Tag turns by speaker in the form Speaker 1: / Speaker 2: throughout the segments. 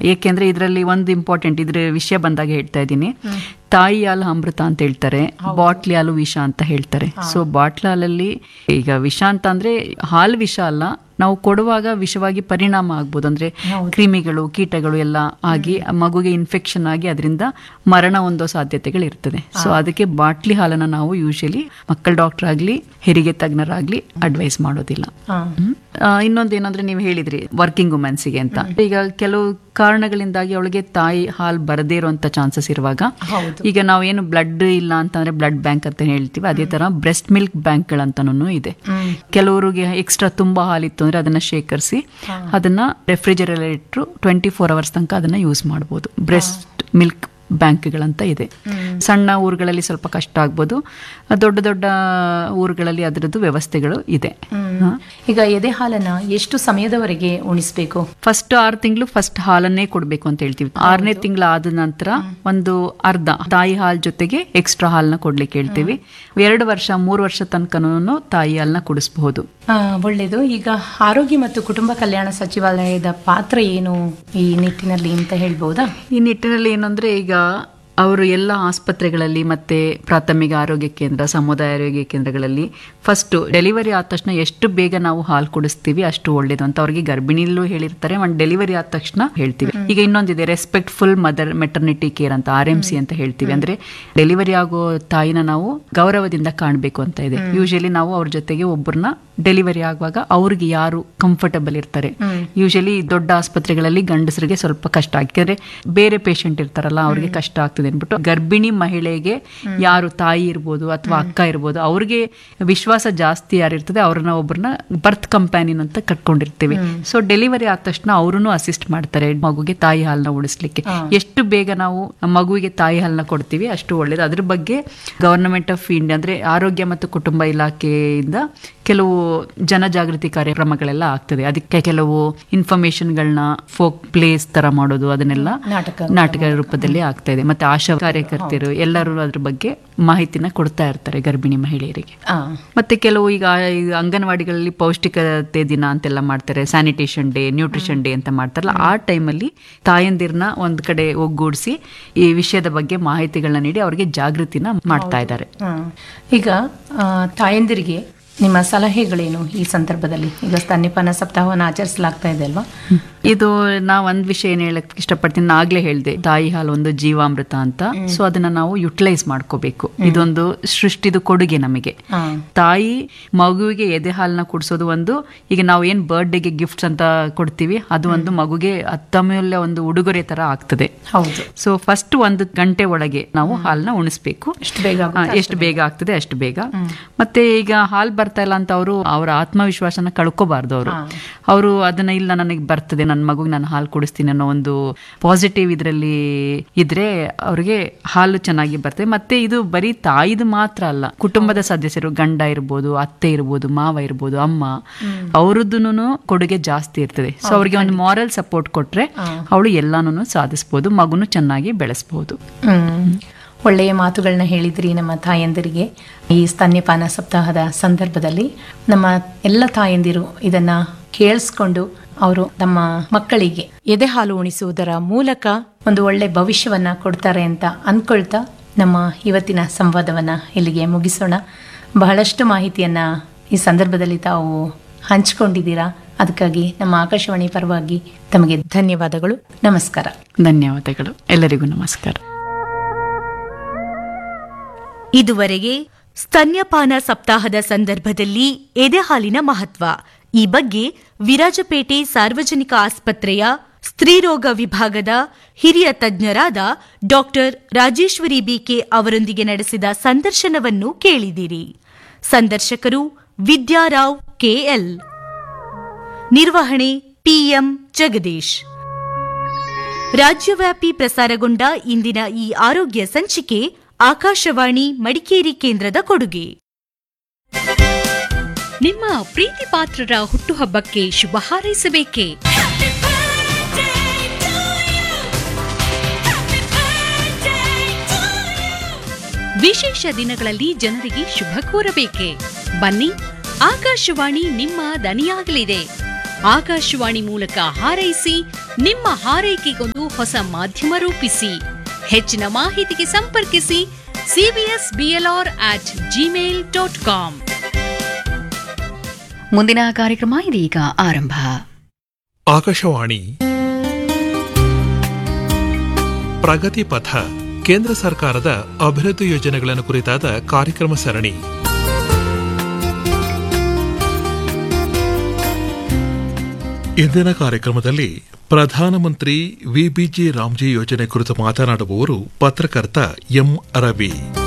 Speaker 1: ಏಕೆಂದ್ರೆ ಇದರಲ್ಲಿ ಒಂದು ಇಂಪಾರ್ಟೆಂಟ್ ಇದ್ರ ವಿಷಯ ಬಂದಾಗ ಹೇಳ್ತಾ ಇದ್ದೀನಿ ತಾಯಿ ಹಾಲು ಅಮೃತ ಅಂತ ಹೇಳ್ತಾರೆ ಬಾಟ್ಲಿ ಹಾಲು ವಿಷ ಅಂತ ಹೇಳ್ತಾರೆ ಸೊ ಬಾಟ್ಲ್ ಹಾಲಲ್ಲಿ ಈಗ ವಿಷ ಅಂತ ಅಂದ್ರೆ ಹಾಲು ವಿಷ ಅಲ್ಲ ನಾವು ಕೊಡುವಾಗ ವಿಷವಾಗಿ ಪರಿಣಾಮ ಆಗ್ಬೋದು ಅಂದ್ರೆ ಕ್ರಿಮಿಗಳು ಕೀಟಗಳು ಎಲ್ಲ ಆಗಿ ಆ ಮಗುಗೆ ಇನ್ಫೆಕ್ಷನ್ ಆಗಿ ಅದರಿಂದ ಮರಣ ಹೊಂದೋ ಸಾಧ್ಯತೆಗಳು ಇರ್ತದೆ ಸೊ ಅದಕ್ಕೆ ಬಾಟ್ಲಿ ಹಾಲನ್ನ ನಾವು ಯೂಶಲಿ ಮಕ್ಕಳ ಡಾಕ್ಟರ್ ಆಗ್ಲಿ ಹೆರಿಗೆ ತಜ್ಞರಾಗ್ಲಿ ಅಡ್ವೈಸ್ ಮಾಡೋದಿಲ್ಲ
Speaker 2: ಹಾ.
Speaker 1: ಹ್ಮ್. ಆ, ಇನ್ನೊಂದು ಏನಂದ್ರೆ ನೀವು ಹೇಳಿದ್ರಿ ವರ್ಕಿಂಗ್ ವುಮೆನ್ಸ್ಗೆ ಅಂತ ಈಗ ಕೆಲವು ಕಾರಣಗಳಿಂದಾಗಿ ಅವಳಿಗೆ ತಾಯಿ ಹಾಲು ಬರದೇ ಇರುವಂತ ಚಾನ್ಸಸ್ ಇರುವಾಗ
Speaker 2: ಹೌದು.
Speaker 1: ಈಗ ನಾವೇನು ಬ್ಲಡ್ ಇಲ್ಲ ಅಂತಂದ್ರೆ ಬ್ಲಡ್ ಬ್ಯಾಂಕ್ ಅಂತ ಹೇಳ್ತೀವಿ ಅದೇ ತರ ಬ್ರೆಸ್ಟ್ ಮಿಲ್ಕ್ ಬ್ಯಾಂಕ್ಗಳಂತನೂ ಇದೆ ಕೆಲವರಿಗೆ ಎಕ್ಸ್ಟ್ರಾ ತುಂಬಾ ಹಾಲಿತ್ತು ಅಂದ್ರೆ ಅದನ್ನ ಶೇಖರಿಸಿ ಅದನ್ನ ರೆಫ್ರಿಜರೇಟರ್ ಇಟ್ಟು ಟ್ವೆಂಟಿ ಫೋರ್ ಅವರ್ಸ್ ತನಕ ಅದನ್ನ ಯೂಸ್ ಮಾಡಬಹುದು ಬ್ರೆಸ್ಟ್ ಮಿಲ್ಕ್ ಬ್ಯಾಂಕ್ಗಳಂತ ಇದೆ ಸಣ್ಣ ಊರುಗಳಲ್ಲಿ ಸ್ವಲ್ಪ ಕಷ್ಟ ಆಗ್ಬೋದು ದೊಡ್ಡ ದೊಡ್ಡ ಊರುಗಳಲ್ಲಿ ಅದರದ್ದು ವ್ಯವಸ್ಥೆಗಳು ಇದೆ ಹ.
Speaker 2: ಈಗ ಎದೆ ಹಾಲನ್ನ ಎಷ್ಟು ಸಮಯದವರೆಗೆ ಉಣಿಸ್ಬೇಕು
Speaker 1: ಫಸ್ಟ್ ಆರು ತಿಂಗಳು ಫಸ್ಟ್ ಹಾಲನ್ನೇ ಕೊಡ್ಬೇಕು ಅಂತ ಹೇಳ್ತೀವಿ ಆರನೇ ತಿಂಗಳು ಆದ ನಂತರ ಒಂದು ಅರ್ಧ ತಾಯಿ ಹಾಲ್ ಜೊತೆಗೆ ಎಕ್ಸ್ಟ್ರಾ ಹಾಲ್ನ ಕೊಡ್ಲಿಕ್ಕೆ ಹೇಳ್ತೀವಿ ಎರಡು ವರ್ಷ ಮೂರು ವರ್ಷ ತನಕನೂ ತಾಯಿ ಹಾಲ್ನ ಕುಡಿಸಬಹುದು
Speaker 2: ಆ, ಒಳ್ಳೆಯದು ಈಗ ಆರೋಗ್ಯ ಮತ್ತು ಕುಟುಂಬ ಕಲ್ಯಾಣ ಸಚಿವಾಲಯದ ಪಾತ್ರ ಏನು ಈ ನಿಟ್ಟಿನಲ್ಲಿ ಅಂತ ಹೇಳ್ಬೋದಾ
Speaker 1: ಈ ನಿಟ್ಟಿನಲ್ಲಿ ಏನಂದ್ರೆ ಈಗ ಅವರು ಎಲ್ಲ ಆಸ್ಪತ್ರೆಗಳಲ್ಲಿ ಮತ್ತೆ ಪ್ರಾಥಮಿಕ ಆರೋಗ್ಯ ಕೇಂದ್ರ ಸಮುದಾಯ ಆರೋಗ್ಯ ಕೇಂದ್ರಗಳಲ್ಲಿ ಫಸ್ಟ್ ಡೆಲಿವರಿ ಆದ ತಕ್ಷಣ ಎಷ್ಟು ಬೇಗ ನಾವು ಹಾಲು ಕುಡಿಸ್ತೀವಿ ಅಷ್ಟು ಒಳ್ಳೇದು ಅಂತ ಅವ್ರಿಗೆ ಗರ್ಭಿಣಿಲೂ ಹೇಳಿರ್ತಾರೆ ಒಂದು ಡೆಲಿವರಿ ಆದ ತಕ್ಷಣ ಹೇಳ್ತೀವಿ ಈಗ ಇನ್ನೊಂದಿದೆ ರೆಸ್ಪೆಕ್ಟ್ಫುಲ್ ಮದರ್ ಮೆಟರ್ನಿಟಿ ಕೇರ್ ಅಂತ ಆರ್ ಎಂ ಸಿ ಅಂತ ಹೇಳ್ತೀವಿ ಅಂದ್ರೆ ಡೆಲಿವರಿ ಆಗೋ ತಾಯಿನ ನಾವು ಗೌರವದಿಂದ ಕಾಣಬೇಕು ಅಂತ ಇದೆ ಯೂಶಲಿ ನಾವು ಅವ್ರ ಜೊತೆಗೆ ಒಬ್ಬರನ್ನ ಡೆಲಿವರಿ ಆಗುವಾಗ ಅವ್ರಿಗೆ ಯಾರು ಕಂಫರ್ಟಬಲ್ ಇರ್ತಾರೆ ಯೂಶಲಿ ದೊಡ್ಡ ಆಸ್ಪತ್ರೆಗಳಲ್ಲಿ ಗಂಡಸರಿಗೆ ಸ್ವಲ್ಪ ಕಷ್ಟ ಯಾಕೆಂದ್ರೆ ಬೇರೆ ಪೇಷಂಟ್ ಇರ್ತಾರಲ್ಲ ಅವ್ರಿಗೆ ಕಷ್ಟ ಆಗ್ತದೆ ಅಂದ್ಬಿಟ್ಟು ಗರ್ಭಿಣಿ ಮಹಿಳೆಗೆ ಯಾರು ತಾಯಿ ಇರ್ಬೋದು ಅಥವಾ ಅಕ್ಕ ಇರ್ಬೋದು ಅವ್ರಿಗೆ ವಿಶ್ವಾಸ ಜಾಸ್ತಿ ಯಾರಿರ್ತದೆ ಅವ್ರನ್ನ ಒಬ್ಬರನ್ನ ಬರ್ತ್ ಕಂಪ್ಯಾನಿನ್ ಅಂತ ಕಟ್ಕೊಂಡಿರ್ತೀವಿ ಸೊ ಡೆಲಿವರಿ ಆದ ತಕ್ಷಣ ಅವ್ರೂ ಅಸಿಸ್ಟ್ ಮಾಡ್ತಾರೆ ಮಗುಗೆ ತಾಯಿ ಹಾಲನ್ನ ಉಳಿಸ್ಲಿಕ್ಕೆ ಎಷ್ಟು ಬೇಗ ನಾವು ಮಗುವಿಗೆ ತಾಯಿ ಹಾಲನ್ನ ಕೊಡ್ತೀವಿ ಅಷ್ಟು ಒಳ್ಳೇದು ಅದ್ರ ಬಗ್ಗೆ ಗವರ್ನಮೆಂಟ್ ಆಫ್ ಇಂಡಿಯಾ ಅಂದ್ರೆ ಆರೋಗ್ಯ ಮತ್ತು ಕುಟುಂಬ ಇಲಾಖೆಯಿಂದ ಕೆಲವು ಜನಜಾಗೃತಿ ಕಾರ್ಯಕ್ರಮಗಳೆಲ್ಲ ಆಗ್ತದೆ ಅದಕ್ಕೆ ಕೆಲವು ಇನ್ಫಾರ್ಮೇಶನ್ಗಳನ್ನ ಫೋಕ್ ಪ್ಲೇಸ್ ತರ ಮಾಡೋದು ಅದನ್ನೆಲ್ಲ
Speaker 2: ನಾಟಕ
Speaker 1: ನಾಟಕ ರೂಪದಲ್ಲಿ ಆಗ್ತಾ ಇದೆ ಮತ್ತೆ ಆಶಾ ಕಾರ್ಯಕರ್ತರು ಎಲ್ಲರೂ ಅದ್ರ ಬಗ್ಗೆ ಮಾಹಿತಿನ ಕೊಡ್ತಾ ಇರ್ತಾರೆ ಗರ್ಭಿಣಿ ಮಹಿಳೆಯರಿಗೆ
Speaker 2: ಆ,
Speaker 1: ಮತ್ತೆ ಕೆಲವು ಈಗ ಈ ಅಂಗನವಾಡಿಗಳಲ್ಲಿ ಪೌಷ್ಟಿಕತೆ ದಿನ ಅಂತೆಲ್ಲ ಮಾಡ್ತಾರೆ ಸ್ಯಾನಿಟೇಷನ್ ಡೇ ನ್ಯೂಟ್ರಿಷನ್ ಡೇ ಅಂತ ಮಾಡ್ತಾರಲ್ಲ ಆ ಟೈಮಲ್ಲಿ ತಾಯಂದಿರನ್ನ ಒಂದ್ ಕಡೆ ಒಗ್ಗೂಡಿಸಿ ಈ ವಿಷಯದ ಬಗ್ಗೆ ಮಾಹಿತಿಗಳನ್ನ ನೀಡಿ ಅವರಿಗೆ ಜಾಗೃತಿನ ಮಾಡ್ತಾ ಇದ್ದಾರೆ
Speaker 2: ಹ್ಮ್. ಈಗ ಆ, ತಾಯಂದಿರಿಗೆ ನಿಮ್ಮ ಸಲಹೆಗಳೇನು ಈ ಸಂದರ್ಭದಲ್ಲಿ ಈಗ ಸ್ತನ್ಯಪಾನ ಸಪ್ತಾಹವನ್ನು ಆಚರಿಸಲಾಗ್ತಾ ಇದೆ ಅಲ್ವಾ
Speaker 1: ಇದು ನಾ ಒಂದ್ ವಿಷಯ ಏನ್ ಹೇಳಕ್ ಇಷ್ಟಪಡ್ತೀನಿ ನಾ ಆಗ್ಲೇ ಹೇಳ್ದೆ ತಾಯಿ ಹಾಲು ಒಂದು ಜೀವಾಮೃತ ಅಂತ ಸೊ ಅದನ್ನ ನಾವು ಯುಟಿಲೈಸ್ ಮಾಡ್ಕೋಬೇಕು ಇದೊಂದು ಸೃಷ್ಟಿದು ಕೊಡುಗೆ ನಮಗೆ
Speaker 2: ಹಾ.
Speaker 1: ತಾಯಿ ಮಗುವಿಗೆ ಎದೆ ಹಾಲನ್ನ ಕುಡಿಸೋದು ಒಂದು ಈಗ ನಾವು ಏನ್ ಬರ್ಡೇಗೆ ಗಿಫ್ಟ್ಸ್ ಅಂತ ಕೊಡ್ತೀವಿ ಅದು ಒಂದು ಮಗುಗೆ ಅತ್ತಮೂಲ್ಯ ಒಂದು ಉಡುಗೊರೆ ತರ ಆಗ್ತದೆ
Speaker 2: ಹೌದು
Speaker 1: ಸೊ ಫಸ್ಟ್ ಒಂದು ಗಂಟೆ ಒಳಗೆ ನಾವು ಹಾಲನ್ನ ಉಣಿಸ್ಬೇಕು
Speaker 2: ಎಷ್ಟು ಬೇಗ
Speaker 1: ಆ,
Speaker 2: ಆಗುತ್ತೋ
Speaker 1: ಎಷ್ಟು ಬೇಗ ಆಗ್ತದೆ ಅಷ್ಟು ಬೇಗ ಮತ್ತೆ ಈಗ ಹಾಲು ಬರ್ತಾ ಇಲ್ಲ ಅಂತ ಅವರು ಅವರ ಆತ್ಮವಿಶ್ವಾಸನ ಕಳ್ಕೋಬಾರ್ದು ಅವರು ಅವರು ಅದನ್ನ ಇಲ್ಲ ನನಗೆ ಬರ್ತದೆ ನನ್ನ ಮಗುಗೆ ನಾನು ಹಾಲು ಕುಡಿಸ್ತೀನಿ ಅನ್ನೋ ಒಂದು ಪಾಸಿಟಿವ್ ಇದರಲ್ಲಿ ಇದ್ರೆ ಅವ್ರಿಗೆ ಹಾಲು ಚೆನ್ನಾಗಿ ಬರ್ತದೆ ಮತ್ತೆ ಇದು ಬರೀ ತಾಯಿದು ಮಾತ್ರ ಅಲ್ಲ ಕುಟುಂಬದ ಸದಸ್ಯರು ಗಂಡ ಇರ್ಬೋದು ಅತ್ತೆ ಇರ್ಬೋದು ಮಾವ ಇರ್ಬೋದು ಅಮ್ಮ ಅವ್ರದ್ದು ಕೊಡುಗೆ ಜಾಸ್ತಿ ಇರ್ತದೆ ಸೊ ಅವ್ರಿಗೆ ಒಂದು ಮಾರಲ್ ಸಪೋರ್ಟ್ ಕೊಟ್ರೆ ಅವಳು ಎಲ್ಲಾನು ಸಾಧಿಸ್ಬೋದು ಮಗುನು ಚೆನ್ನಾಗಿ ಬೆಳೆಸ್ಬೋದು
Speaker 2: ಹ್ಮ್. ಒಳ್ಳೆಯ ಮಾತುಗಳನ್ನ ಹೇಳಿದ್ರಿ ನಮ್ಮ ತಾಯಂದಿರಿಗೆ ಈ ಸ್ತನ್ಯಪಾನ ಸಪ್ತಾಹದ ಸಂದರ್ಭದಲ್ಲಿ ನಮ್ಮ ಎಲ್ಲ ತಾಯಂದಿರು ಇದನ್ನ ಕೇಳಿಸ್ಕೊಂಡು ಅವರು ತಮ್ಮ ಮಕ್ಕಳಿಗೆ ಎದೆ ಹಾಲು ಉಣಿಸುವುದರ ಮೂಲಕ ಒಂದು ಒಳ್ಳೆ ಭವಿಷ್ಯವನ್ನ ಕೊಡ್ತಾರೆ ಅಂತ ಅಂದ್ಕೊಳ್ತಾ ನಮ್ಮ ಇವತ್ತಿನ ಸಂವಾದವನ್ನ ಇಲ್ಲಿಗೆ ಮುಗಿಸೋಣ ಬಹಳಷ್ಟು ಮಾಹಿತಿಯನ್ನ ಈ ಸಂದರ್ಭದಲ್ಲಿ ತಾವು ಹಂಚಿಕೊಂಡಿದ್ದೀರಾ ಅದಕ್ಕಾಗಿ ನಮ್ಮ ಆಕಾಶವಾಣಿ ಪರವಾಗಿ ತಮಗೆ ಧನ್ಯವಾದಗಳು ನಮಸ್ಕಾರ
Speaker 1: ಧನ್ಯವಾದಗಳು ಎಲ್ಲರಿಗೂ ನಮಸ್ಕಾರ
Speaker 3: ಇದುವರೆಗೆ ಸ್ತನ್ಯಪಾನ ಸಪ್ತಾಹದ ಸಂದರ್ಭದಲ್ಲಿ ಎದೆಹಾಲಿನ ಮಹತ್ವ ಈ ಬಗ್ಗೆ ವಿರಾಜಪೇಟೆ ಸಾರ್ವಜನಿಕ ಆಸ್ಪತ್ರೆಯ ಸ್ತ್ರೀರೋಗ ವಿಭಾಗದ ಹಿರಿಯ ತಜ್ಞರಾದ ಡಾಕ್ಟರ್ ರಾಜೇಶ್ವರಿ ಬಿಕೆ ಅವರೊಂದಿಗೆ ನಡೆಸಿದ ಸಂದರ್ಶನವನ್ನು ಕೇಳಿದಿರಿ ಸಂದರ್ಶಕರು ವಿದ್ಯಾರಾವ್ ಕೆಎಲ್ ನಿರ್ವಹಣೆ ಪಿಎಂ ಜಗದೀಶ್ ರಾಜ್ಯವ್ಯಾಪಿ ಪ್ರಸಾರಗೊಂಡ ಇಂದಿನ ಈ ಆರೋಗ್ಯ ಸಂಚಿಕೆ ಆಕಾಶವಾಣಿ ಮಡಿಕೇರಿ ಕೇಂದ್ರದ ಕೊಡುಗೆ
Speaker 4: ನಿಮ್ಮ ಪ್ರೀತಿ ಪಾತ್ರರ ಹುಟ್ಟುಹಬ್ಬಕ್ಕೆ ಶುಭ ಹಾರೈಸಬೇಕೇ ವಿಶೇಷ ದಿನಗಳಲ್ಲಿ ಜನರಿಗೆ ಶುಭ ಕೋರಬೇಕೆ ಬನ್ನಿ ಆಕಾಶವಾಣಿ ನಿಮ್ಮ ದನಿಯಾಗಲಿದೆ ಆಕಾಶವಾಣಿ ಮೂಲಕ ಹಾರೈಸಿ ನಿಮ್ಮ ಹಾರೈಕೆಗೊಂದು ಹೊಸ ಮಾಧ್ಯಮ ರೂಪಿಸಿ ಹೆಚ್ಚಿನ ಮಾಹಿತಿಗೆ ಸಂಪರ್ಕಿಸಿ CBS BLR at Gmail dot com
Speaker 1: ಮುಂದಿನ ಕಾರ್ಯಕ್ರಮ ಇದೀಗ ಆರಂಭ
Speaker 5: ಆಕಾಶವಾಣಿ ಪ್ರಗತಿ ಪಥ ಕೇಂದ್ರ ಸರ್ಕಾರದ ಅಭಿವೃದ್ಧಿ ಯೋಜನೆಗಳನ್ನು ಕುರಿತಾದ ಕಾರ್ಯಕ್ರಮ ಸರಣಿ ಇಂದಿನ ಕಾರ್ಯಕ್ರಮದಲ್ಲಿ ಪ್ರಧಾನಮಂತ್ರಿ ವಿಬಿಜಿ ರಾಮ್ಜಿ ಯೋಜನೆ ಕುರಿತು ಮಾತನಾಡುವವರು ಪತ್ರಕರ್ತ ಎಂ ರವಿ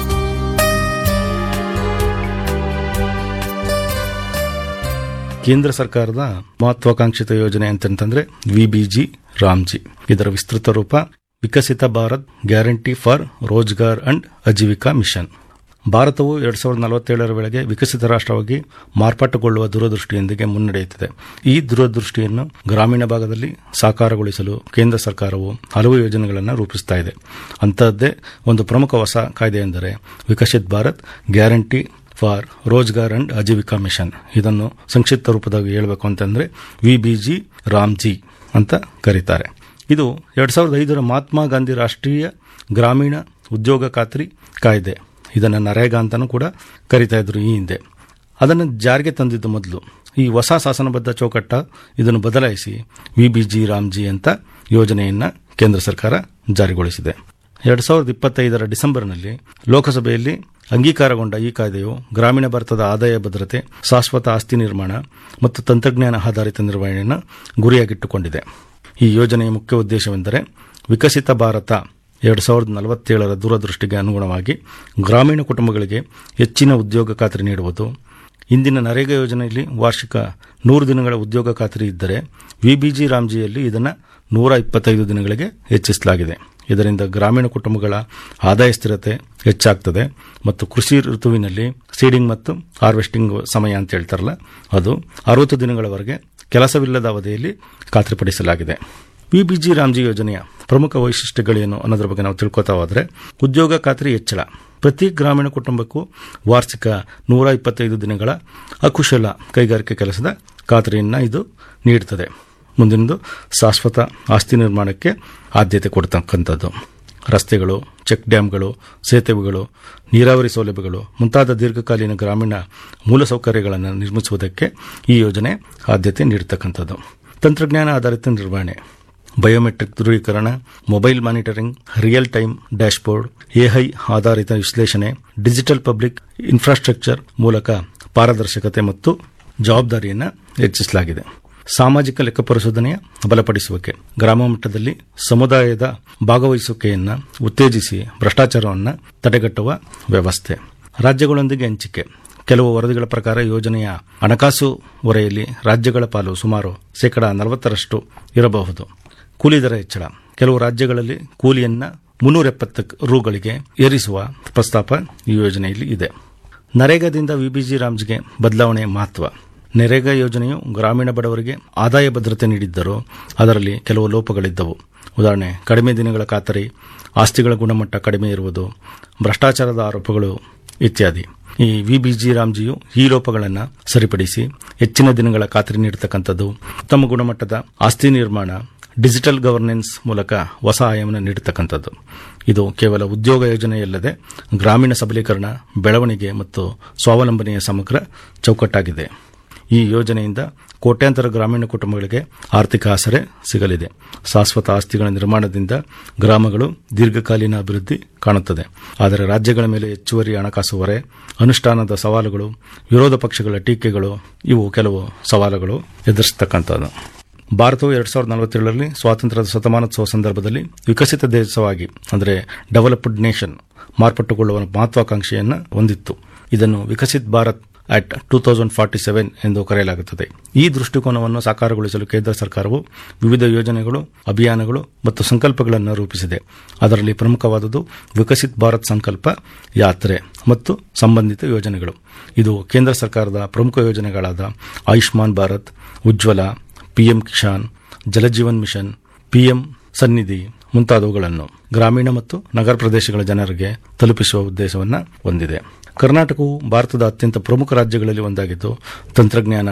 Speaker 6: ಕೇಂದ್ರ ಸರ್ಕಾರದ ಮಹತ್ವಾಕಾಂಕ್ಷಿತ ಯೋಜನೆ ಅಂತಂತಂದ್ರೆ ವಿಬಿಜಿ ರಾಮ್ಜಿ ಇದರ ವಿಸ್ತೃತ ರೂಪ Viksit Bharat guarantee for Rozgar and Ajeevika mission ಭಾರತವು ಎರಡ್ ಸಾವಿರದ ನಲವತ್ತೇಳರ ವೇಳೆಗೆ ವಿಕಸಿತ ರಾಷ್ಟ್ರವಾಗಿ ಮಾರ್ಪಾಟುಗೊಳ್ಳುವ ದೂರದೃಷ್ಟಿಯೊಂದಿಗೆ ಮುನ್ನಡೆಯುತ್ತಿದೆ ಈ ದೂರದೃಷ್ಟಿಯನ್ನು ಗ್ರಾಮೀಣ ಭಾಗದಲ್ಲಿ ಸಾಕಾರಗೊಳಿಸಲು ಕೇಂದ್ರ ಸರ್ಕಾರವು ಹಲವು ಯೋಜನೆಗಳನ್ನು ರೂಪಿಸ್ತಾ ಇದೆ ಅಂತಹದ್ದೇ ಒಂದು ಪ್ರಮುಖ ಹೊಸ ಕಾಯ್ದೆ ಎಂದರೆ Viksit Bharat guarantee for Rozgar and Ajeevika mission ಇದನ್ನು ಸಂಕ್ಷಿಪ್ತ ರೂಪದಲ್ಲಿ ಹೇಳಬೇಕು ಅಂತಂದ್ರೆ ವಿಬಿಜಿ ರಾಮ್ಜಿ ಅಂತ ಕರೀತಾರೆ ಇದು ಎರಡ್ ಸಾವಿರದ ಐದರ ಮಹಾತ್ಮ ಗಾಂಧಿ ರಾಷ್ಟ್ರೀಯ ಗ್ರಾಮೀಣ ಉದ್ಯೋಗ ಖಾತ್ರಿ ಕಾಯ್ದೆ ಇದನ್ನು ನರೇಗಾ ಅಂತಾನೂ ಕೂಡ ಕರಿತಾ ಇದ್ರು ಈ ಹಿಂದೆ ಅದನ್ನು ಜಾರಿಗೆ ತಂದಿದ್ದು ಮೊದಲು ಈ ಹೊಸ ಶಾಸನಬದ್ಧ ಚೌಕಟ್ಟ ಇದನ್ನು ಬದಲಾಯಿಸಿ ವಿಬಿಜಿ ರಾಮ್ಜಿ ಅಂತ ಯೋಜನೆಯನ್ನ ಕೇಂದ್ರ ಸರ್ಕಾರ ಜಾರಿಗೊಳಿಸಿದೆ ಎರಡ್ ಸಾವಿರದ ಇಪ್ಪತ್ತೈದರ ಡಿಸೆಂಬರ್ನಲ್ಲಿ ಲೋಕಸಭೆಯಲ್ಲಿ ಅಂಗೀಕಾರಗೊಂಡ ಈ ಕಾಯ್ದೆಯು ಗ್ರಾಮೀಣ ಭಾರತದ ಆದಾಯ ಭದ್ರತೆ ಶಾಶ್ವತ ಆಸ್ತಿ ನಿರ್ಮಾಣ ಮತ್ತು ತಂತ್ರಜ್ಞಾನ ಆಧಾರಿತ ನಿರ್ವಹಣೆಯನ್ನು ಗುರಿಯಾಗಿಟ್ಟುಕೊಂಡಿದೆ ಈ ಯೋಜನೆಯ ಮುಖ್ಯ ಉದ್ದೇಶವೆಂದರೆ ವಿಕಸಿತ ಭಾರತ ಎರಡು ಸಾವಿರದ ನಲವತ್ತೇಳರ ದೂರದೃಷ್ಟಿಗೆ ಅನುಗುಣವಾಗಿ ಗ್ರಾಮೀಣ ಕುಟುಂಬಗಳಿಗೆ ಹೆಚ್ಚಿನ ಉದ್ಯೋಗ ಖಾತ್ರಿ ನೀಡುವುದು ಇಂದಿನ ನರೇಗಾ ಯೋಜನೆಯಲ್ಲಿ ವಾರ್ಷಿಕ ನೂರು ದಿನಗಳ ಉದ್ಯೋಗ ಖಾತ್ರಿ ಇದ್ದರೆ ವಿಬಿಜಿ ರಾಮ್ಜಿಯಲ್ಲಿ ಇದನ್ನು ನೂರ ಇಪ್ಪತ್ತೈದು ದಿನಗಳಿಗೆ ಹೆಚ್ಚಿಸಲಾಗಿದೆ ಇದರಿಂದ ಗ್ರಾಮೀಣ ಕುಟುಂಬಗಳ ಆದಾಯ ಸ್ಥಿರತೆ ಹೆಚ್ಚಾಗ್ತದೆ ಮತ್ತು ಕೃಷಿ ಋತುವಿನಲ್ಲಿ ಸೀಡಿಂಗ್ ಮತ್ತು ಹಾರ್ವೆಸ್ಟಿಂಗ್ ಸಮಯ ಅಂತ ಹೇಳ್ತಾರಲ್ಲ ಅದು ಅರವತ್ತು ದಿನಗಳವರೆಗೆ ಕೆಲಸವಿಲ್ಲದ ಅವಧಿಯಲ್ಲಿ ಖಾತ್ರಿಪಡಿಸಲಾಗಿದೆ ವಿಬಿಜಿ ರಾಮ್ಜಿ ಯೋಜನೆಯ ಪ್ರಮುಖ ವೈಶಿಷ್ಟ್ಯಗಳೇನು ಅನ್ನೋದ್ರ ಬಗ್ಗೆ ನಾವು ತಿಳ್ಕೊತಾ ಹೋದ್ರೆ ಉದ್ಯೋಗ ಖಾತ್ರಿ ಹೆಚ್ಚಳ ಪ್ರತಿ ಗ್ರಾಮೀಣ ಕುಟುಂಬಕ್ಕೂ ವಾರ್ಷಿಕ ನೂರ ಇಪ್ಪತ್ತೈದು ದಿನಗಳ ಅಕುಶಲ ಕೈಗಾರಿಕೆ ಕೆಲಸದ ಖಾತ್ರಿಯನ್ನು ಇದು ನೀಡುತ್ತದೆ ಮುಂದಿನದು ಶಾಶ್ವತ ಆಸ್ತಿ ನಿರ್ಮಾಣಕ್ಕೆ ಆದ್ಯತೆ ಕೊಡ್ತಕ್ಕಂಥದ್ದು ರಸ್ತೆಗಳು ಚೆಕ್ ಡ್ಯಾಂಗಳು ಸೇತುವೆಗಳು ನೀರಾವರಿ ಸೌಲಭ್ಯಗಳು ಮುಂತಾದ ದೀರ್ಘಕಾಲೀನ ಗ್ರಾಮೀಣ ಮೂಲಸೌಕರ್ಯಗಳನ್ನು ನಿರ್ಮಿಸುವುದಕ್ಕೆ ಈ ಯೋಜನೆ ಆದ್ಯತೆ ನೀಡತಕ್ಕಂಥದ್ದು ತಂತ್ರಜ್ಞಾನ ಆಧಾರಿತ ನಿರ್ವಹಣೆ ಬಯೋಮೆಟ್ರಿಕ್ ಧೃವೀಕರಣ mobile monitoring real time dashboard AI ಆಧಾರಿತ ವಿಶ್ಲೇಷಣೆ ಡಿಜಿಟಲ್ ಪಬ್ಲಿಕ್ ಇನ್ಫ್ರಾಸ್ಟ್ರಕ್ಚರ್ ಮೂಲಕ ಪಾರದರ್ಶಕತೆ ಮತ್ತು ಜವಾಬ್ದಾರಿಯನ್ನು ಹೆಚ್ಚಿಸಲಾಗಿದೆ ಸಾಮಾಜಿಕ ಲೆಕ್ಕ ಪರಿಶೋಧನೆಯ ಬಲಪಡಿಸುವಿಕೆ ಗ್ರಾಮ ಮಟ್ಟದಲ್ಲಿ ಸಮುದಾಯದ ಭಾಗವಹಿಸುವಿಕೆಯನ್ನು ಉತ್ತೇಜಿಸಿ ಭ್ರಷ್ಟಾಚಾರವನ್ನು ತಡೆಗಟ್ಟುವ ವ್ಯವಸ್ಥೆ ರಾಜ್ಯಗಳೊಂದಿಗೆ ಹಂಚಿಕೆ ಕೆಲವು ವರದಿಗಳ ಪ್ರಕಾರ ಯೋಜನೆಯ ಹಣಕಾಸು ಹೊರೆಯಲ್ಲಿ ರಾಜ್ಯಗಳ ಪಾಲು ಸುಮಾರು ಶೇಕಡಾ ನಲವತ್ತರಷ್ಟು ಇರಬಹುದು ಕೂಲಿ ದರ ಹೆಚ್ಚಳ ಕೆಲವು ರಾಜ್ಯಗಳಲ್ಲಿ ಕೂಲಿಯನ್ನ ಮುನ್ನೂರ ಎಪ್ಪತ್ತು ರೂಗಳಿಗೆ ಏರಿಸುವ ಪ್ರಸ್ತಾಪ ಈ ಯೋಜನೆಯಲ್ಲಿ ಇದೆ ನರೇಗಾದಿಂದ ವಿಬಿಜಿ ರಾಮ್ಜ್ಗೆ ಬದಲಾವಣೆ ಮಹತ್ವ ನರೇಗಾ ಯೋಜನೆಯು ಗ್ರಾಮೀಣ ಬಡವರಿಗೆ ಆದಾಯ ಭದ್ರತೆ ನೀಡಿದ್ದರೂ ಅದರಲ್ಲಿ ಕೆಲವು ಲೋಪಗಳಿದ್ದವು ಉದಾಹರಣೆ ಕಡಿಮೆ ದಿನಗಳ ಖಾತರಿ ಆಸ್ತಿಗಳ ಗುಣಮಟ್ಟ ಕಡಿಮೆ ಇರುವುದು ಭ್ರಷ್ಟಾಚಾರದ ಆರೋಪಗಳು ಇತ್ಯಾದಿ ಈ ವಿಬಿಜಿ ರಾಮ್ಜಿಯು ಈ ಲೋಪಗಳನ್ನು ಸರಿಪಡಿಸಿ ಹೆಚ್ಚಿನ ದಿನಗಳ ಖಾತ್ರಿ ನೀಡತಕ್ಕಂಥದ್ದು ಉತ್ತಮ ಗುಣಮಟ್ಟದ ಆಸ್ತಿ ನಿರ್ಮಾಣ ಡಿಜಿಟಲ್ ಗವರ್ನೆನ್ಸ್ ಮೂಲಕ ಹೊಸ ಆಯಾಮನ ನೀಡತಕ್ಕಂಥದ್ದು ಇದು ಕೇವಲ ಉದ್ಯೋಗ ಯೋಜನೆಯಲ್ಲದೆ ಗ್ರಾಮೀಣ ಸಬಲೀಕರಣ ಬೆಳವಣಿಗೆ ಮತ್ತು ಸ್ವಾವಲಂಬನೆಯ ಸಮಗ್ರ ಚೌಕಟ್ಟಾಗಿದೆ ಈ ಯೋಜನೆಯಿಂದ ಕೋಟ್ಯಾಂತರ ಗ್ರಾಮೀಣ ಕುಟುಂಬಗಳಿಗೆ ಆರ್ಥಿಕ ಆಸರೆ ಸಿಗಲಿದೆ ಶಾಶ್ವತ ಆಸ್ತಿಗಳ ನಿರ್ಮಾಣದಿಂದ ಗ್ರಾಮಗಳು ದೀರ್ಘಕಾಲೀನ ಅಭಿವೃದ್ಧಿ ಕಾಣುತ್ತದೆ ಆದರೆ ರಾಜ್ಯಗಳ ಮೇಲೆ ಹೆಚ್ಚುವರಿ ಹಣಕಾಸು ಹೊರೆ ಅನುಷ್ಠಾನದ ಸವಾಲುಗಳು ವಿರೋಧ ಪಕ್ಷಗಳ ಟೀಕೆಗಳು ಇವು ಕೆಲವು ಸವಾಲುಗಳು ಎದುರಿಸತಕ್ಕಂಥದ್ದು ಭಾರತವು ಎರಡ್ ಸಾವಿರದ ನಲವತ್ತೇಳರಲ್ಲಿ ಸ್ವಾತಂತ್ರ್ಯದ ಶತಮಾನೋತ್ಸವ ಸಂದರ್ಭದಲ್ಲಿ ವಿಕಸಿತ ದೇಶವಾಗಿ ಅಂದರೆ ಡೆವಲಪ್ಡ್ ನೇಷನ್ ಮಾರ್ಪಟ್ಟುಕೊಳ್ಳುವ ಮಹತ್ವಾಕಾಂಕ್ಷೆಯನ್ನು ಹೊಂದಿತ್ತು ಇದನ್ನು Viksit Bharat at two thousand forty seven ಎಂದು ಕರೆಯಲಾಗುತ್ತದೆ ಈ ದೃಷ್ಟಿಕೋನವನ್ನು ಸಾಕಾರಗೊಳಿಸಲು ಕೇಂದ್ರ ಸರ್ಕಾರವು ವಿವಿಧ ಯೋಜನೆಗಳು ಅಭಿಯಾನಗಳು ಮತ್ತು ಸಂಕಲ್ಪಗಳನ್ನು ರೂಪಿಸಿದೆ ಅದರಲ್ಲಿ ಪ್ರಮುಖವಾದುದು ವಿಕಸಿತ್ ಭಾರತ್ ಸಂಕಲ್ಪ ಯಾತ್ರೆ ಮತ್ತು ಸಂಬಂಧಿತ ಯೋಜನೆಗಳು ಇದು ಕೇಂದ್ರ ಸರ್ಕಾರದ ಪ್ರಮುಖ ಯೋಜನೆಗಳಾದ Ayushman Bharat Ujjwala PM Kisan Jaljeevan mission PM Sannidhi ಮುಂತಾದವುಗಳನ್ನು ಗ್ರಾಮೀಣ ಮತ್ತು ನಗರ ಪ್ರದೇಶಗಳ ಜನರಿಗೆ ತಲುಪಿಸುವ ಉದ್ದೇಶವನ್ನು ಹೊಂದಿದೆ ಕರ್ನಾಟಕವು ಭಾರತದ ಅತ್ಯಂತ ಪ್ರಮುಖ ರಾಜ್ಯಗಳಲ್ಲಿ ಒಂದಾಗಿದ್ದು ತಂತ್ರಜ್ಞಾನ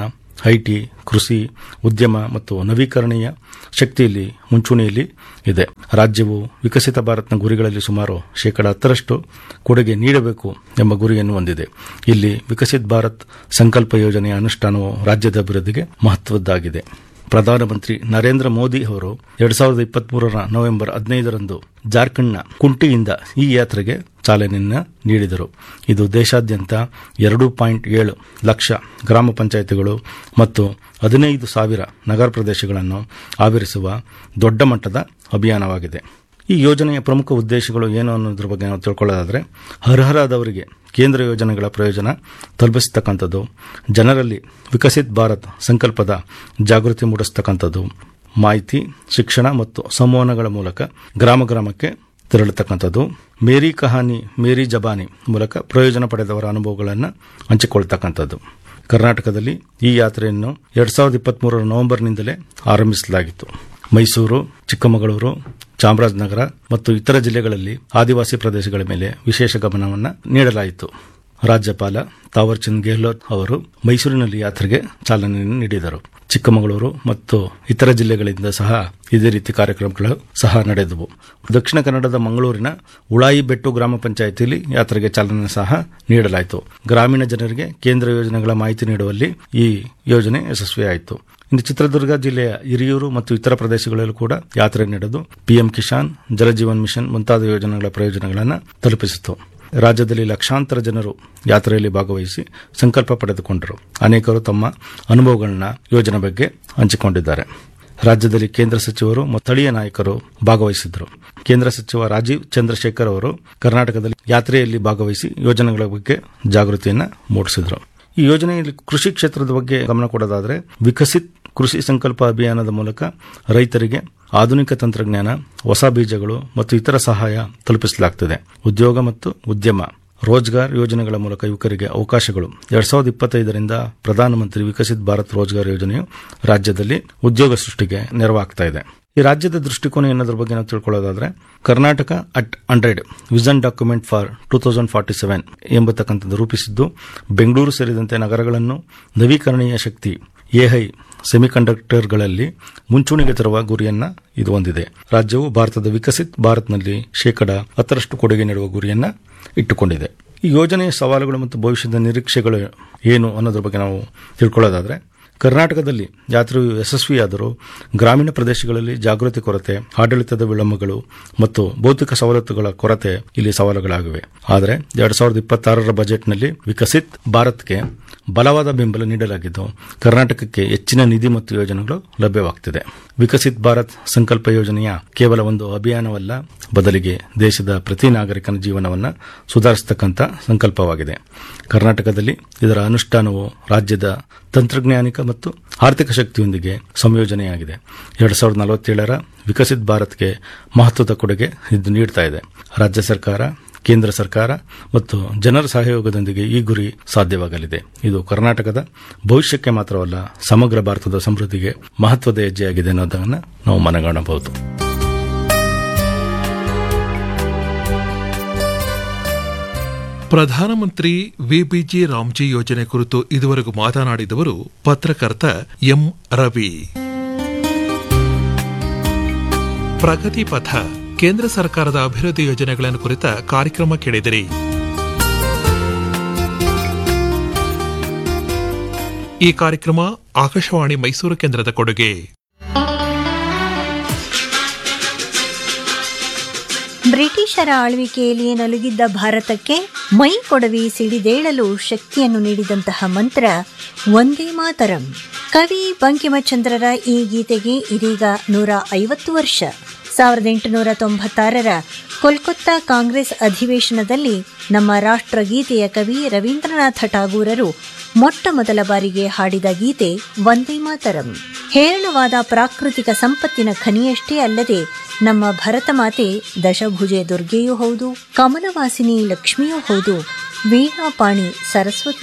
Speaker 6: ಐಟಿ ಕೃಷಿ ಉದ್ಯಮ ಮತ್ತು ನವೀಕರಣೀಯ ಶಕ್ತಿಯಲ್ಲಿ ಮುಂಚೂಣಿಯಲ್ಲಿ ಇದೆ ರಾಜ್ಯವು ವಿಕಸಿತ ಭಾರತ್ನ ಗುರಿಗಳಲ್ಲಿ ಸುಮಾರು ಶೇಕಡ ಹತ್ತರಷ್ಟು ಕೊಡುಗೆ ನೀಡಬೇಕು ಎಂಬ ಗುರಿಯನ್ನು ಹೊಂದಿದೆ ಇಲ್ಲಿ ವಿಕಸಿತ್ ಭಾರತ್ ಸಂಕಲ್ಪ ಯೋಜನೆಯ ಅನುಷ್ಠಾನವು ರಾಜ್ಯದ ಅಭಿವೃದ್ಧಿಗೆ ಮಹತ್ವದ್ದಾಗಿದೆ ಪ್ರಧಾನಮಂತ್ರಿ ನರೇಂದ್ರ ಮೋದಿ ಅವರು ಎರಡ್ ಸಾವಿರದ ಇಪ್ಪತ್ಮೂರರ ನವೆಂಬರ್ ಹದಿನೈದರಂದು ಜಾರ್ಖಂಡ್ನ ಕುಂಟಿಯಿಂದ ಈ ಯಾತ್ರೆಗೆ ಚಾಲನೆಯನ್ನು ನೀಡಿದರು ಇದು ದೇಶಾದ್ಯಂತ ಎರಡು ಪಾಯಿಂಟ್ ಏಳು ಲಕ್ಷ ಗ್ರಾಮ ಪಂಚಾಯಿತಿಗಳು ಮತ್ತು ಹದಿನೈದು ಸಾವಿರ ನಗರ ಪ್ರದೇಶಗಳನ್ನು ಆವರಿಸುವ ದೊಡ್ಡ ಮಟ್ಟದ ಅಭಿಯಾನವಾಗಿದೆ ಈ ಯೋಜನೆಯ ಪ್ರಮುಖ ಉದ್ದೇಶಗಳು ಏನು ಅನ್ನೋದ್ರ ಬಗ್ಗೆ ನಾವು ತಿಳ್ಕೊಳ್ಳೋದಾದರೆ ಅರ್ಹರಾದವರಿಗೆ ಕೇಂದ್ರ ಯೋಜನೆಗಳ ಪ್ರಯೋಜನ ತಲುಪಿಸ್ತಕ್ಕಂಥದ್ದು ಜನರಲ್ಲಿ ವಿಕಸಿತ್ ಭಾರತ್ ಸಂಕಲ್ಪದ ಜಾಗೃತಿ ಮೂಡಿಸ್ತಕ್ಕಂಥದ್ದು ಮಾಹಿತಿ ಶಿಕ್ಷಣ ಮತ್ತು ಸಂವಹನಗಳ ಮೂಲಕ ಗ್ರಾಮ ಗ್ರಾಮಕ್ಕೆ ತೆರಳತಕ್ಕಂಥದ್ದು ಮೇರಿ ಕಹಾನಿ ಮೇರಿ ಜಬಾನಿ ಮೂಲಕ ಪ್ರಯೋಜನ ಪಡೆದವರ ಅನುಭವಗಳನ್ನು ಹಂಚಿಕೊಳ್ತಕ್ಕಂಥದ್ದು ಕರ್ನಾಟಕದಲ್ಲಿ ಈ ಯಾತ್ರೆಯನ್ನು ಎರಡ್ ಸಾವಿರದ ಇಪ್ಪತ್ಮೂರರ ನವೆಂಬರ್ನಿಂದಲೇ ಆರಂಭಿಸಲಾಗಿತ್ತು ಮೈಸೂರು ಚಿಕ್ಕಮಗಳೂರು ಚಾಮರಾಜನಗರ ಮತ್ತು ಇತರ ಜಿಲ್ಲೆಗಳಲ್ಲಿ ಆದಿವಾಸಿ ಪ್ರದೇಶಗಳ ಮೇಲೆ ವಿಶೇಷ ಗಮನವನ್ನು ನೀಡಲಾಯಿತು ರಾಜ್ಯಪಾಲ ತಾವರ್ಚಂದ್ ಗೆಹ್ಲೋಟ್ ಅವರು ಮೈಸೂರಿನಲ್ಲಿ ಯಾತ್ರೆಗೆ ಚಾಲನೆ ನೀಡಿದರು ಚಿಕ್ಕಮಗಳೂರು ಮತ್ತು ಇತರ ಜಿಲ್ಲೆಗಳಿಂದ ಸಹ ಇದೇ ರೀತಿ ಕಾರ್ಯಕ್ರಮಗಳು ಸಹ ನಡೆದವು ದಕ್ಷಿಣ ಕನ್ನಡದ ಮಂಗಳೂರಿನ ಉಳಾಯಿ ಬೆಟ್ಟು ಗ್ರಾಮ ಪಂಚಾಯಿತಿಯಲ್ಲಿ ಯಾತ್ರೆಗೆ ಚಾಲನೆ ಸಹ ನೀಡಲಾಯಿತು ಗ್ರಾಮೀಣ ಜನರಿಗೆ ಕೇಂದ್ರ ಯೋಜನೆಗಳ ಮಾಹಿತಿ ನೀಡುವಲ್ಲಿ ಈ ಯೋಜನೆ ಯಶಸ್ವಿಯಾಯಿತು ಇನ್ನು ಚಿತ್ರದುರ್ಗ ಜಿಲ್ಲೆಯ ಹಿರಿಯೂರು ಮತ್ತು ಇತರ ಪ್ರದೇಶಗಳಲ್ಲೂ ಕೂಡ ಯಾತ್ರೆ ನಡೆದು ಪಿಎಂ ಕಿಸಾನ್ ಜಲಜೀವನ್ ಮಿಷನ್ ಮುಂತಾದ ಯೋಜನೆಗಳ ಪ್ರಯೋಜನಗಳನ್ನು ತಲುಪಿಸಿತು ರಾಜ್ಯದಲ್ಲಿ ಲಕ್ಷಾಂತರ ಜನರು ಯಾತ್ರೆಯಲ್ಲಿ ಭಾಗವಹಿಸಿ ಸಂಕಲ್ಪ ಪಡೆದುಕೊಂಡರು ಅನೇಕರು ತಮ್ಮ ಅನುಭವಗಳನ್ನ ಯೋಜನೆ ಬಗ್ಗೆ ಹಂಚಿಕೊಂಡಿದ್ದಾರೆ ರಾಜ್ಯದಲ್ಲಿ ಕೇಂದ್ರ ಸಚಿವರು ಮತ್ತು ಸ್ಥಳೀಯ ನಾಯಕರು ಭಾಗವಹಿಸಿದ್ದರು ಕೇಂದ್ರ ಸಚಿವ ರಾಜೀವ್ ಚಂದ್ರಶೇಖರ್ ಅವರು ಕರ್ನಾಟಕದಲ್ಲಿ ಯಾತ್ರೆಯಲ್ಲಿ ಭಾಗವಹಿಸಿ ಯೋಜನೆಗಳ ಬಗ್ಗೆ ಜಾಗೃತಿಯನ್ನು ಮೂಡಿಸಿದರು ಈ ಯೋಜನೆಯಲ್ಲಿ ಕೃಷಿ ಕ್ಷೇತ್ರದ ಬಗ್ಗೆ ಗಮನ ಕೊಡೋದಾದರೆ ವಿಕಸಿತ್ ಕೃಷಿ ಸಂಕಲ್ಪ ಅಭಿಯಾನದ ಮೂಲಕ ರೈತರಿಗೆ ಆಧುನಿಕ ತಂತ್ರಜ್ಞಾನ ಹೊಸ ಬೀಜಗಳು ಮತ್ತು ಇತರ ಸಹಾಯ ತಲುಪಿಸಲಾಗುತ್ತದೆ ಉದ್ಯೋಗ ಮತ್ತು ಉದ್ಯಮ ರೋಜ್ಗಾರ್ ಯೋಜನೆಗಳ ಮೂಲಕ ಯುವಕರಿಗೆ ಅವಕಾಶಗಳು ಎರಡ್ ಸಾವಿರದ ಇಪ್ಪತ್ತೈದರಿಂದ ಪ್ರಧಾನಮಂತ್ರಿ ವಿಕಸಿತ್ ಭಾರತ್ ರೋಜ್ಗಾರ್ ಯೋಜನೆಯು ರಾಜ್ಯದಲ್ಲಿ ಉದ್ಯೋಗ ಸೃಷ್ಟಿಗೆ ನೆರವಾಗ್ತಾ ಇದೆ ಈ ರಾಜ್ಯದ ದೃಷ್ಟಿಕೋನ ಏನೋದ್ರ ಬಗ್ಗೆ ನಾವು ತಿಳ್ಕೊಳ್ಳೋದಾದ್ರೆ Karnataka at hundred vision document for two thousand forty seven ಎಂಬತಕ್ಕಂಥದ್ದು ರೂಪಿಸಿದ್ದು ಬೆಂಗಳೂರು ಸೇರಿದಂತೆ ನಗರಗಳನ್ನು ನವೀಕರಣೀಯ ಶಕ್ತಿ ಎಐ ಸೆಮಿಕಂಡಕ್ಟರ್ಗಳಲ್ಲಿ ಮುಂಚೂಣಿಗೆ ತರುವ ಗುರಿಯನ್ನ ಇದು ಹೊಂದಿದೆ ರಾಜ್ಯವು ಭಾರತದ ವಿಕಸಿತ್ ಭಾರತ್ನಲ್ಲಿ ಶೇಕಡ ಹತ್ತರಷ್ಟು ಕೊಡುಗೆ ನೀಡುವ ಗುರಿಯನ್ನ ಇಟ್ಟುಕೊಂಡಿದೆ ಈ ಯೋಜನೆಯ ಸವಾಲುಗಳು ಮತ್ತು ಭವಿಷ್ಯದ ನಿರೀಕ್ಷೆಗಳು ಏನು ಅನ್ನೋದ್ರ ಬಗ್ಗೆ ನಾವು ತಿಳ್ಕೊಳ್ಳೋದಾದ್ರೆ ಕರ್ನಾಟಕದಲ್ಲಿ ಯಾತ್ರೆಯು ಯಶಸ್ವಿಯಾದರೂ ಗ್ರಾಮೀಣ ಪ್ರದೇಶಗಳಲ್ಲಿ ಜಾಗೃತಿ ಕೊರತೆ ಆಡಳಿತದ ವಿಳಂಬಗಳು ಮತ್ತು ಭೌತಿಕ ಸವಲತ್ತುಗಳ ಕೊರತೆ ಇಲ್ಲಿ ಸವಾಲುಗಳಾಗಿವೆ ಆದರೆ ಎರಡ್ ಸಾವಿರದ ಇಪ್ಪತ್ತಾರರ ಬಜೆಟ್ನಲ್ಲಿ ವಿಕಸಿತ್ ಭಾರತ್ಗೆ ಬಲವಾದ ಬೆಂಬಲ ನೀಡಲಾಗಿದ್ದು ಕರ್ನಾಟಕಕ್ಕೆ ಹೆಚ್ಚಿನ ನಿಧಿ ಮತ್ತು ಯೋಜನೆಗಳು ಲಭ್ಯವಾಗುತ್ತಿದೆ ವಿಕಸಿತ್ ಭಾರತ್ ಸಂಕಲ್ಪ ಯೋಜನೆಯ ಕೇವಲ ಒಂದು ಅಭಿಯಾನವಲ್ಲ ಬದಲಿಗೆ ದೇಶದ ಪ್ರತಿ ನಾಗರಿಕನ ಜೀವನವನ್ನು ಸುಧಾರಿಸತಕ್ಕಂಥ ಸಂಕಲ್ಪವಾಗಿದೆ ಕರ್ನಾಟಕದಲ್ಲಿ ಇದರ ಅನುಷ್ಠಾನವು ರಾಜ್ಯದ ತಂತ್ರಜ್ಞಾನಿಕ ಮತ್ತು ಆರ್ಥಿಕ ಶಕ್ತಿಯೊಂದಿಗೆ ಸಂಯೋಜನೆಯಾಗಿದೆ ಎರಡ್ ಸಾವಿರದ ನಲವತ್ತೇಳರ ವಿಕಸಿತ್ ಭಾರತ್ಗೆ ಮಹತ್ವದ ಕೊಡುಗೆ ಇದು ನೀಡ್ತಾ ಇದೆ ರಾಜ್ಯ ಸರ್ಕಾರ ಕೇಂದ್ರ ಸರ್ಕಾರ ಮತ್ತು ಜನರ ಸಹಯೋಗದೊಂದಿಗೆ ಈ ಗುರಿ ಸಾಧ್ಯವಾಗಲಿದೆ ಇದು ಕರ್ನಾಟಕದ ಭವಿಷ್ಯಕ್ಕೆ ಮಾತ್ರವಲ್ಲ ಸಮಗ್ರ ಭಾರತದ ಸಮೃದ್ಧಿಗೆ ಮಹತ್ವದ ಹೆಜ್ಜೆಯಾಗಿದೆ ಅನ್ನೋದನ್ನು ನಾವು ಮನಗಾಣಬಹುದು
Speaker 5: ಪ್ರಧಾನಮಂತ್ರಿ ವಿಬಿಜಿ ರಾಮ್ಜಿ ಯೋಜನೆ ಕುರಿತು ಇದುವರೆಗೂ ಮಾತನಾಡಿದವರು ಪತ್ರಕರ್ತ ಎಂ ರವಿ ಪ್ರಗತಿ ಪಥ ಕೇಂದ್ರ ಸರ್ಕಾರದ ಅಭಿವೃದ್ಧಿ ಯೋಜನೆಗಳನ್ನು ಕುರಿತ ಕಾರ್ಯಕ್ರಮ ಕೇಳಿದಿರಿ ಈ ಕಾರ್ಯಕ್ರಮ ಆಕಾಶವಾಣಿ ಮೈಸೂರು ಕೇಂದ್ರದ ಕೊಡುಗೆ
Speaker 7: ಬ್ರಿಟಿಷರ ಆಳ್ವಿಕೆಯಲ್ಲಿ ನಲುಗಿದ್ದ ಭಾರತಕ್ಕೆ ಮೈ ಕೊಡವಿ ಸಿಡಿದೇಳಲು ಶಕ್ತಿಯನ್ನು ನೀಡಿದಂತಹ ಮಂತ್ರ ಒಂದೇ ಮಾತರಂ ಕವಿ ಬಂಕಿಮಚಂದ್ರರ ಈ ಗೀತೆಗೆ ಇದೀಗ ನೂರ ಐವತ್ತು ವರ್ಷ ಸಾವಿರದ ಎಂಟುನೂರ ತೊಂಬತ್ತಾರರ ಕೋಲ್ಕತ್ತಾ ಕಾಂಗ್ರೆಸ್ ಅಧಿವೇಶನದಲ್ಲಿ ನಮ್ಮ ರಾಷ್ಟ್ರಗೀತೆಯ ಕವಿ ರವೀಂದ್ರನಾಥ ಠಾಗೂರರು ಮೊಟ್ಟ ಮೊದಲ ಬಾರಿಗೆ ಹಾಡಿದ ಗೀತೆ ವಂದೇ ಮಾತರಂ ಹೇರಳವಾದ ಪ್ರಾಕೃತಿಕ ಸಂಪತ್ತಿನ ಖನಿಯಷ್ಟೇ ಅಲ್ಲದೆ ನಮ್ಮ ಭರತ ಮಾತೆ ದಶಭುಜೆ ದುರ್ಗೆಯೂ ಹೌದು ಕಮಲವಾಸಿನಿ ಲಕ್ಷ್ಮಿಯೂ ಹೌದು ವೀಣಾಪಾಣಿ ಸರಸ್ವತಿ